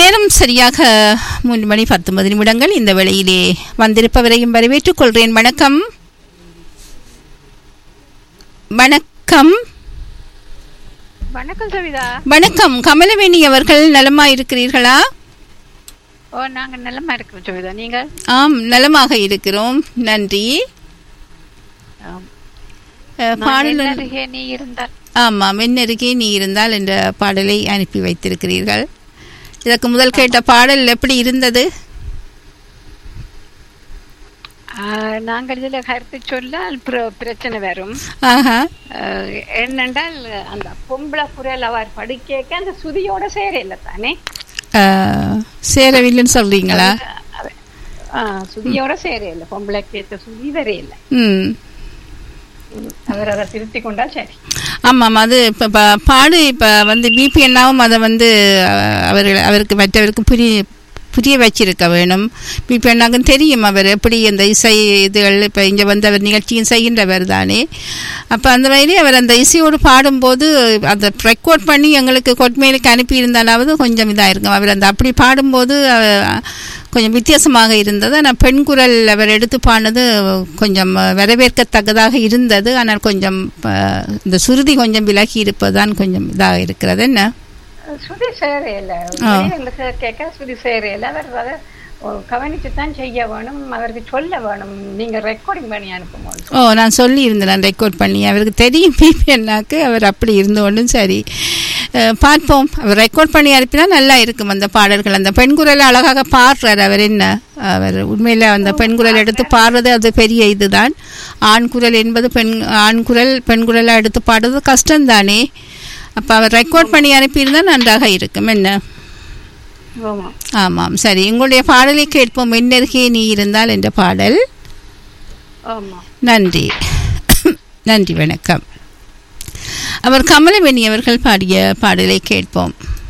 நேரம் சரியாக மூன்று மணி பத்தொன்பது நிமிடங்கள் இந்த வேளையிலே வந்திருப்பவரையும் வரவேற்றுக் கொள்கிறேன் வணக்கம் வணக்கம் வணக்கம் சவிதா வணக்கம் கமலவேணி அவர்கள் நலமா இருக்கிறீர்களா ஓ நாங்க நல்லமா இருக்கிறோம் சவிதா நீங்க ஆம் நலமாக இருக்கிறோம் நன்றி ஆம். அஹ், நான் பாடல் என்ன அருகே நீ இருந்தால் ஆமாம் என்னருகே நீ இருந்தால் என்ற பாடலை அனுப்பி வைத்திருக்கிறீர்கள் இதற்கு முதல் கேட்ட பாடல் எப்படி இருந்தது ஆ, நாங்கள் இதுல கருத்து சொல்லால் பிர- பிரச்சனை வரும் ஆஹா ஆ, என்னென்றால் அந்த பொம்பளை குரல் அவர் படிக்க அந்த சுதியோட சேரையில தானே அஹ், சேரவில்லைன்னு சொல்றீங்களா அவ- ஆ, சுதியோட சேரையில பொம்பளை கேட்ட சுதி வரையில ம் அவர் அதை திருத்தி கொண்டால் சரி ஆமாம் அது இப்போ பாடு இப்போ வந்து பிபிஎன்னாவும் அதை வந்து அஹ், அவர்கள் அவருக்கு மற்றவருக்கு புரிய புரிய வச்சிருக்க வேணும் பிபிஎன்னாக்கும் தெரியும் அவர் எப்படி அந்த இசை இதுகள் இப்போ இங்கே வந்து அவர் நிகழ்ச்சியும் செய்கின்றவர் தானே அப்போ அந்த வகையிலே அவர் அந்த இசையோடு பாடும்போது அதை ரெக்கார்ட் பண்ணி எங்களுக்கு கொட்மையிலுக்கு அனுப்பியிருந்தாலாவது கொஞ்சம் இதாக இருக்கும் அவர் அந்த அப்படி பாடும்போது அஹ், கொஞ்சம் வித்தியாசமாக இருந்தது ஆனால் பெண் குரல் அவர் எடுத்து பாடினது கொஞ்சம் வரவேற்கத்தக்கதாக இருந்தது ஆனால் கொஞ்சம் அஹ், இந்த சுருதி கொஞ்சம் விலகி இருப்பதுதான் கொஞ்சம் இதாக இருக்கிறது என்ன சுதி சேரையில வெளியில கே- கேட்க சுதி சேரையில அவர் அதை கவனிச்சு தான் செய்ய வேணும் அவருக்கு சொல்ல வேணும் நீங்க ரெக்கார்டிங் பண்ணி அனுப்பும்போது ஓ நான் சொல்லி இருந்தேன் ரெக்கார்ட் பண்ணி அவருக்கு தெரியும் பிபிஎன்னாக்கு அவர் அப்படி இருந்தோண்டும் சரி அஹ், பார்ப்போம் அவர் ரெக்கார்ட் பண்ணி அனுப்பினா நல்லா இருக்கும் அந்த பாடல்கள் அந்த பெண் குரலை அழகாக பாடுறார் அவர் என்ன அவர் உண்மையில் அந்த பெண் குரல் எடுத்து பாடுறது அது பெரிய இதுதான் ஆண் குரல் என்பது பெண் ஆண் குரல் பெண் குரலை எடுத்து பாடுறது கஷ்டம்தானே அப்போ அவர் ரெக்கார்ட் பண்ணி அனுப்பியிருந்தால் நன்றாக இருக்கும் என்ன ஆமா ஆமாம் சரி உங்களுடைய பாடலை கேட்போம் என்னருகே நீ இருந்தால் என்ற பாடல் ஆமா நன்றி நன்றி வணக்கம் அவர் கமலவேணி அவர்கள் பாடிய பாடலை கேட்போம்